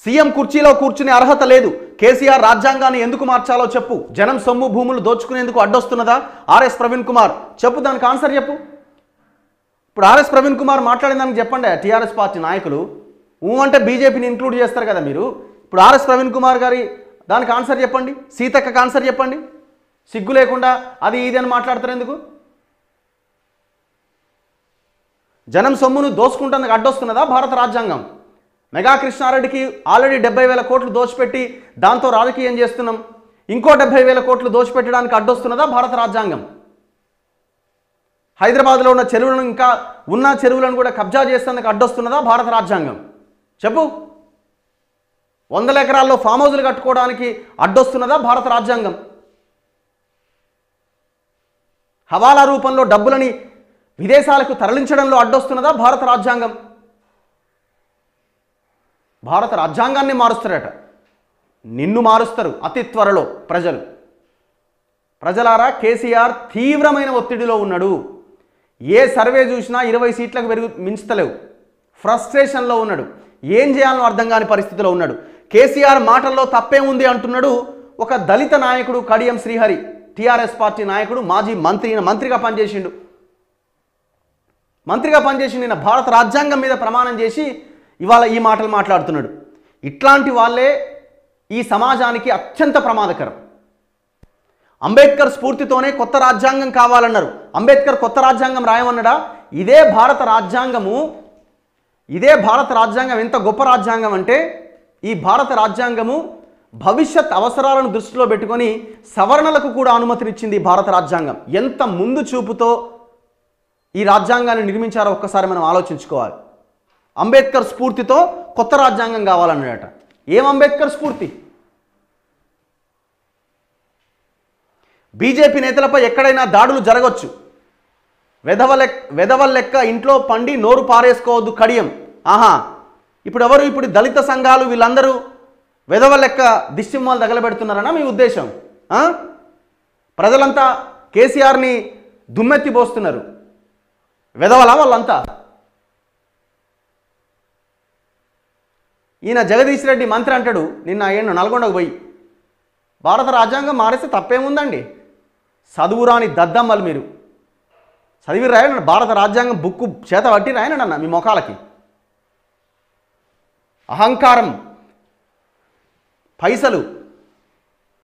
CM కుర్చీలో కూర్చునే అర్హత లేదు కేసీఆర్ రాజ్యాంగాన్ని ఎందుకు మార్చాలో చెప్పు జనం సొమ్ము భూములు దోచుకునేందుకు అడ్డొస్తున్నదా ఆర్ఎస్ ప్రవీణ్ కుమార్ చెప్పు దానికి ఆన్సర్ చెప్పు ఇప్పుడు ఆర్ఎస్ ప్రవీణ్ కుమార్ మాట్లాడిన దానికి చెప్పండి టీఆర్ఎస్ పార్టీ నాయకులు ఊ అంటే బీజేపీని ఇంక్లూడ్ చేస్తారు కదా మీరు ఇప్పుడు ఆర్ఎస్ ప్రవీణ్ కుమార్ గారి దానికి ఆన్సర్ చెప్పండి సీతక్కకి ఆన్సర్ చెప్పండి సిగ్గు లేకుండా అది ఇది అని మాట్లాడతారు ఎందుకు జనం సొమ్మును దోచుకుంటానికి అడ్డొస్తున్నదా భారత రాజ్యాంగం మెగా కృష్ణారెడ్డికి ఆల్రెడీ డెబ్బై వేల కోట్లు దోచిపెట్టి దాంతో రాజకీయం చేస్తున్నాం ఇంకో డెబ్బై వేల కోట్లు దోచిపెట్టడానికి అడ్డొస్తున్నదా భారత రాజ్యాంగం హైదరాబాద్లో ఉన్న చెరువులను ఇంకా ఉన్న చెరువులను కూడా కబ్జా చేసేందుకు అడ్డొస్తున్నదా భారత రాజ్యాంగం చెప్పు వందల ఎకరాల్లో ఫామ్ హౌజులు కట్టుకోవడానికి అడ్డొస్తున్నదా భారత రాజ్యాంగం హవాలా రూపంలో డబ్బులని విదేశాలకు తరలించడంలో అడ్డొస్తున్నదా భారత రాజ్యాంగం భారత రాజ్యాంగాన్ని మారుస్తారట నిన్ను మారుస్తారు అతి త్వరలో ప్రజలు ప్రజలారా కేసీఆర్ తీవ్రమైన ఒత్తిడిలో ఉన్నాడు ఏ సర్వే చూసినా ఇరవై సీట్లకు పెరుగు మించుతలేవు ఫ్రస్ట్రేషన్లో ఉన్నాడు ఏం చేయాలో అర్థం కాని పరిస్థితిలో ఉన్నాడు కేసీఆర్ మాటల్లో తప్పే ఉంది అంటున్నాడు ఒక దళిత నాయకుడు కడియం శ్రీహరి టీఆర్ఎస్ పార్టీ నాయకుడు మాజీ మంత్రి ఈయన మంత్రిగా పనిచేసిండు మంత్రిగా పనిచేసి నిన్న భారత రాజ్యాంగం మీద ప్రమాణం చేసి ఇవాళ ఈ మాటలు మాట్లాడుతున్నాడు ఇట్లాంటి వాళ్ళే ఈ సమాజానికి అత్యంత ప్రమాదకరం అంబేద్కర్ స్ఫూర్తితోనే కొత్త రాజ్యాంగం కావాలన్నారు అంబేద్కర్ కొత్త రాజ్యాంగం రాయమన్నాడా ఇదే భారత రాజ్యాంగము ఇదే భారత రాజ్యాంగం ఎంత గొప్ప రాజ్యాంగం అంటే ఈ భారత రాజ్యాంగము భవిష్యత్ అవసరాలను దృష్టిలో పెట్టుకొని సవరణలకు కూడా అనుమతినిచ్చింది ఈ భారత రాజ్యాంగం ఎంత ముందు చూపుతో ఈ రాజ్యాంగాన్ని నిర్మించారో ఒక్కసారి మనం ఆలోచించుకోవాలి అంబేద్కర్ స్ఫూర్తితో కొత్త రాజ్యాంగం కావాలన్నాడట ఏం అంబేద్కర్ స్ఫూర్తి బీజేపీ నేతలపై ఎక్కడైనా దాడులు జరగవచ్చు వెధవ లెక్ వెధవ లెక్క ఇంట్లో పండి నోరు పారేసుకోవద్దు కడియం ఆహా ఇప్పుడు ఎవరు ఇప్పుడు దళిత సంఘాలు వీళ్ళందరూ వెధవ లెక్క దిష్టిమ్మాలు తగలబెడుతున్నారనా మీ ఉద్దేశం ఆ? ప్రజలంతా కేసీఆర్ని దుమ్మెత్తి పోస్తున్నారు వెధవలా వాళ్ళంతా ఈయన జగదీష్ రెడ్డి మంత్రి అంటాడు నిన్న ఆయన నల్గొండకు పోయి భారత రాజ్యాంగం మారేస్తే తప్పేముందండి చదువురాని దద్దమ్మలు మీరు చదివి రాయండి భారత రాజ్యాంగం బుక్కు చేత పట్టి రాయండి అన్న మీ మొఖాలకి అహంకారం పైసలు